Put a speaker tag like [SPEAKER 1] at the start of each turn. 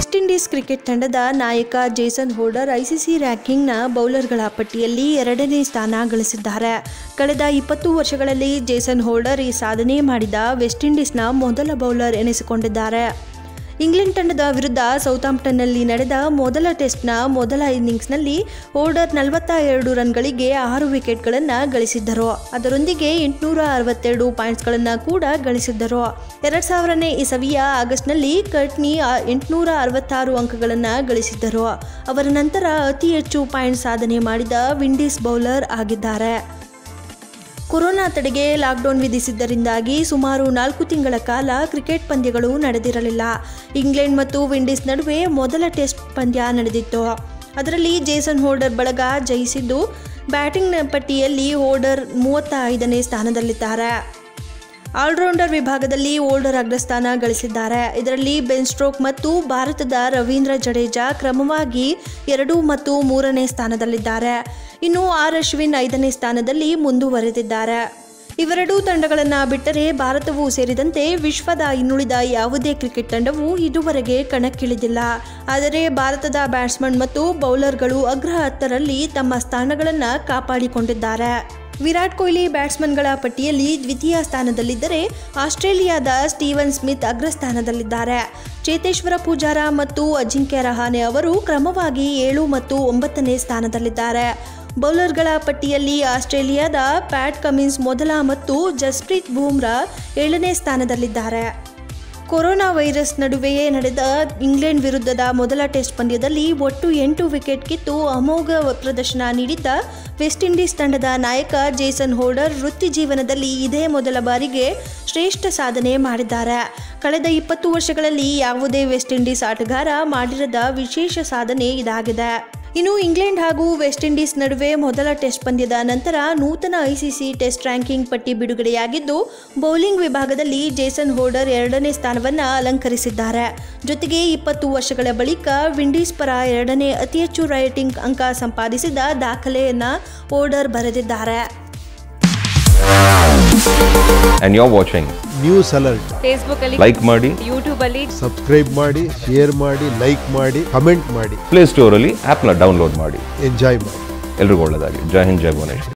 [SPEAKER 1] West Indies cricket ತಂಡದ ನಾಯಕ Jason Holder ICC ರ್ಯಾಂಕಿಂಗ್ನ ಬೌಲರ್ಗಳ ಪಟ್ಟಿಯಲ್ಲಿ ಎರಡನೇ ಸ್ಥಾನ ಗಳಿಸಿದ್ದಾರೆ ಕಳೆದ ಇಪ್ಪತ್ತು ವರ್ಷಗಳಲ್ಲಿ ಜೇಸನ್ ಹೋಲ್ಡರ್ ಈ ಸಾಧನೆ ಮಾಡಿದ ವೆಸ್ಟ್ ಇಂಡೀಸ್ನ ಮೊದಲ ಬೌಲರ್ ಎನಿಸಿಕೊಂಡಿದ್ದಾರೆ ಇಂಗ್ಲೆಂಡ್ ತಂಡದ ವಿರುದ್ಧ ಸೌತಾಂಪ್ಟನ್ನಲ್ಲಿ ನಡೆದ ಮೊದಲ ಟೆಸ್ಟ್ನ ಮೊದಲ ಇನ್ನಿಂಗ್ಸ್ನಲ್ಲಿ ಹೋಲ್ಡರ್ ನಲವತ್ತ ಎರಡು ರನ್ಗಳಿಗೆ ಆರು ವಿಕೆಟ್ಗಳನ್ನು ಗಳಿಸಿದ್ದರು ಅದರೊಂದಿಗೆ ಎಂಟುನೂರ ಅರವತ್ತೆರಡು ಪಾಯಿಂಟ್ಸ್ಗಳನ್ನು ಕೂಡ ಗಳಿಸಿದ್ದರು ಎರಡು ಸಾವಿರನೇ ಇಸವಿಯ ಆಗಸ್ಟ್ನಲ್ಲಿ ಕರ್ಟ್ನಿ ಎಂಟುನೂರ ಅರವತ್ತಾರು ಅಂಕಗಳನ್ನು ಗಳಿಸಿದ್ದರು ಅವರ ನಂತರ ಅತಿ ಹೆಚ್ಚು ಪಾಯಿಂಟ್ ಸಾಧನೆ ಮಾಡಿದ ವಿಂಡೀಸ್ ಬೌಲರ್ ಆಗಿದ್ದಾರೆ ಕೊರೋನಾ ತಡೆಗೆ ಲಾಕ್ಡೌನ್ ವಿಧಿಸಿದ್ದರಿಂದಾಗಿ ಸುಮಾರು ನಾಲ್ಕು ತಿಂಗಳ ಕಾಲ ಕ್ರಿಕೆಟ್ ಪಂದ್ಯಗಳು ನಡೆದಿರಲಿಲ್ಲ ಇಂಗ್ಲೆಂಡ್ ಮತ್ತು ವಿಂಡೀಸ್ ನಡುವೆ ಮೊದಲ ಟೆಸ್ಟ್ ಪಂದ್ಯ ನಡೆದಿತ್ತು ಅದರಲ್ಲಿ ಜೇಸನ್ ಹೋಲ್ಡರ್ ಬಳಗ ಜಯಿಸಿದ್ದು ಬ್ಯಾಟಿಂಗ್ ಪಟ್ಟಿಯಲ್ಲಿ ಹೋಲ್ಡರ್ ಮೂವತ್ತ ಐದನೇ ಸ್ಥಾನದಲ್ಲಿದ್ದಾರೆ ಆಲ್ರೌಂಡರ್ ವಿಭಾಗದಲ್ಲಿ ಓಲ್ಡರ್ ಅಗ್ರಸ್ಥಾನ ಗಳಿಸಿದ್ದಾರೆ ಇದರಲ್ಲಿ ಬೆನ್ ಸ್ಟ್ರೋಕ್ ಮತ್ತು ಭಾರತದ ರವೀಂದ್ರ ಜಡೇಜಾ ಕ್ರಮವಾಗಿ ಎರಡು ಮತ್ತು ಮೂರನೇ ಸ್ಥಾನದಲ್ಲಿದ್ದಾರೆ ಇನ್ನು ಆರ್ ಅಶ್ವಿನ್ ಐದನೇ ಸ್ಥಾನದಲ್ಲಿ ಮುಂದುವರೆದಿದ್ದಾರೆ ಇವೆರಡೂ ತಂಡಗಳನ್ನು ಬಿಟ್ಟರೆ ಭಾರತವು ಸೇರಿದಂತೆ ವಿಶ್ವದ ಇನ್ನುಳಿದ ಯಾವುದೇ ಕ್ರಿಕೆಟ್ ತಂಡವು ಇದುವರೆಗೆ ಕಣಕ್ಕಿಳಿದಿಲ್ಲ ಆದರೆ ಭಾರತದ ಬ್ಯಾಟ್ಸ್ಮನ್ ಮತ್ತು ಬೌಲರ್ಗಳು ಅಗ್ರ ಹತ್ತರಲ್ಲಿ ತಮ್ಮ ಸ್ಥಾನಗಳನ್ನು ಕಾಪಾಡಿಕೊಂಡಿದ್ದಾರೆ ವಿರಾಟ್ ಕೊಹ್ಲಿ ಬ್ಯಾಟ್ಸ್ಮನ್ಗಳ ಪಟ್ಟಿಯಲ್ಲಿ ದ್ವಿತೀಯ ಸ್ಥಾನದಲ್ಲಿದ್ದರೆ ಆಸ್ಟ್ರೇಲಿಯಾದ ಸ್ಟೀವನ್ ಸ್ಮಿತ್ ಅಗ್ರಸ್ಥಾನದಲ್ಲಿದ್ದಾರೆ ಚೇತೇಶ್ವರ ಪೂಜಾರ ಮತ್ತು ಅಜಿಂಕ್ಯ ರಹಾನೆ ಅವರು ಕ್ರಮವಾಗಿ ಏಳು ಮತ್ತು ಒಂಬತ್ತನೇ ಸ್ಥಾನದಲ್ಲಿದ್ದಾರೆ ಬೌಲರ್ಗಳ ಪಟ್ಟಿಯಲ್ಲಿ ಆಸ್ಟ್ರೇಲಿಯಾದ ಪ್ಯಾಟ್ ಕಮಿನ್ಸ್ ಮೊದಲ ಮತ್ತು ಜಸ್ಪ್ರೀತ್ ಬೂಮ್ರಾ ಏಳನೇ ಸ್ಥಾನದಲ್ಲಿದ್ದಾರೆ ಕೊರೋನಾ ವೈರಸ್ ನಡುವೆಯೇ ನಡೆದ ಇಂಗ್ಲೆಂಡ್ ವಿರುದ್ಧದ ಮೊದಲ ಟೆಸ್ಟ್ ಪಂದ್ಯದಲ್ಲಿ ಒಟ್ಟು ಎಂಟು ವಿಕೆಟ್ ಕಿತ್ತು ಅಮೋಘ ಪ್ರದರ್ಶನ ನೀಡಿದ್ದ ವೆಸ್ಟ್ ಇಂಡೀಸ್ ತಂಡದ ನಾಯಕ ಜೇಸನ್ ಹೋಲ್ಡರ್ ವೃತ್ತಿ ಜೀವನದಲ್ಲಿ ಇದೇ ಮೊದಲ ಬಾರಿಗೆ ಶ್ರೇಷ್ಠ ಸಾಧನೆ ಮಾಡಿದ್ದಾರೆ ಕಳೆದ ಇಪ್ಪತ್ತು ವರ್ಷಗಳಲ್ಲಿ ಯಾವುದೇ ವೆಸ್ಟ್ ಇಂಡೀಸ್ ಆಟಗಾರ ಮಾಡಿರದ ವಿಶೇಷ ಸಾಧನೆ ಇದಾಗಿದೆ ಇನ್ನು ಇಂಗ್ಲೆಂಡ್ ಹಾಗೂ ವೆಸ್ಟ್ ಇಂಡೀಸ್ ನಡುವೆ ಮೊದಲ ಟೆಸ್ಟ್ ಪಂದ್ಯದ ನಂತರ ನೂತನ ಐಸಿಸಿ ಟೆಸ್ಟ್ ರ್ಯಾಂಕಿಂಗ್ ಪಟ್ಟಿ ಬಿಡುಗಡೆಯಾಗಿದ್ದು ಬೌಲಿಂಗ್ ವಿಭಾಗದಲ್ಲಿ ಜೇಸನ್ ಹೋಲ್ಡರ್ ಎರಡನೇ ಸ್ಥಾನವನ್ನು ಅಲಂಕರಿಸಿದ್ದಾರೆ ಜೊತೆಗೆ ಇಪ್ಪತ್ತು ವರ್ಷಗಳ ಬಳಿಕ ವಿಂಡೀಸ್ ಪರ ಎರಡನೇ ಅತಿ ಹೆಚ್ಚು ರೇಟಿಂಗ್ ಅಂಕ ಸಂಪಾದಿಸಿದ ದಾಖಲೆಯನ್ನು ಹೋಲ್ಡರ್ ಬರೆದಿದ್ದಾರೆ
[SPEAKER 2] and you're watching.
[SPEAKER 3] News alert
[SPEAKER 4] Facebook ಅಲ್ಲಿ
[SPEAKER 2] Like ಮಾಡಿ
[SPEAKER 4] ಯೂಟ್ಯೂಬ್ ಅಲ್ಲಿ
[SPEAKER 3] ಸಬ್ಸ್ಕ್ರೈಬ್ ಮಾಡಿ ಶೇರ್ ಮಾಡಿ ಲೈಕ್ ಮಾಡಿ ಕಮೆಂಟ್ ಮಾಡಿ
[SPEAKER 2] ಪ್ಲೇ ಸ್ಟೋರಲ್ಲಿ ಆ್ಯಪ್ನ ಡೌನ್ಲೋಡ್ ಮಾಡಿ
[SPEAKER 3] ಎಂಜಾಯ್ ಮಾಡಿ
[SPEAKER 2] ಎಲ್ರಿಗೂ ಒಳ್ಳೆಯದಾಗಲಿ ಜೈ ಹಿಂದ್ ಜೈ ಭುವನೇಶ್ವರ್